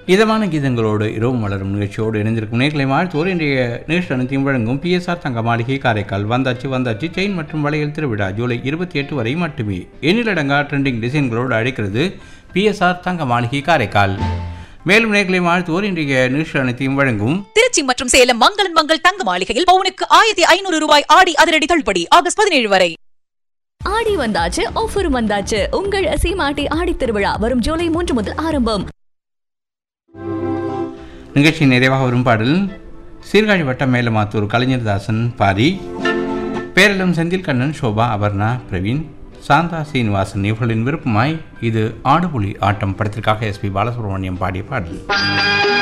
இதமான கீதங்களோடு இரவு மலரும் நிகழ்ச்சியோடு இணைந்திருக்கும் நேர்களை வாழ்த்தோர் இன்றைய நிகழ்ச்சி அனைத்தையும் வழங்கும் பிஎஸ்ஆர் தங்க மாளிகை காரைக்கால் வந்தாச்சு வந்தாச்சு செயின் மற்றும் வளையல் திருவிழா ஜூலை இருபத்தி எட்டு வரை மட்டுமே எண்ணிலடங்கா ட்ரெண்டிங் டிசைன்களோடு அழைக்கிறது பிஎஸ்ஆர் தங்க மாளிகை காரைக்கால் மேலும் நேர்களை வாழ்த்துவோர் இன்றைய நிகழ்ச்சி அனைத்தையும் வழங்கும் திருச்சி மற்றும் சேலம் மங்களன் மங்கள் தங்க மாளிகையில் பவுனுக்கு ஆயிரத்தி ஐநூறு ரூபாய் ஆடி அதிரடி தள்ளுபடி ஆகஸ்ட் பதினேழு வரை ஆடி வந்தாச்சு ஆஃபரும் வந்தாச்சு உங்கள் சீமாட்டி ஆடி திருவிழா வரும் ஜூலை மூன்று முதல் ஆரம்பம் நிகழ்ச்சி நிறைவாக வரும் பாடல் சீர்காழி வட்டம் மேலமாத்தூர் கலைஞர் தாசன் பாரி பேரளம் செந்தில் கண்ணன் சோபா அபர்ணா பிரவீன் சாந்தா சீனிவாசன் இவர்களின் விருப்பமாய் இது ஆடுபுலி ஆட்டம் படத்திற்காக எஸ்பி பாலசுப்ரமணியம் பாடிய பாடல்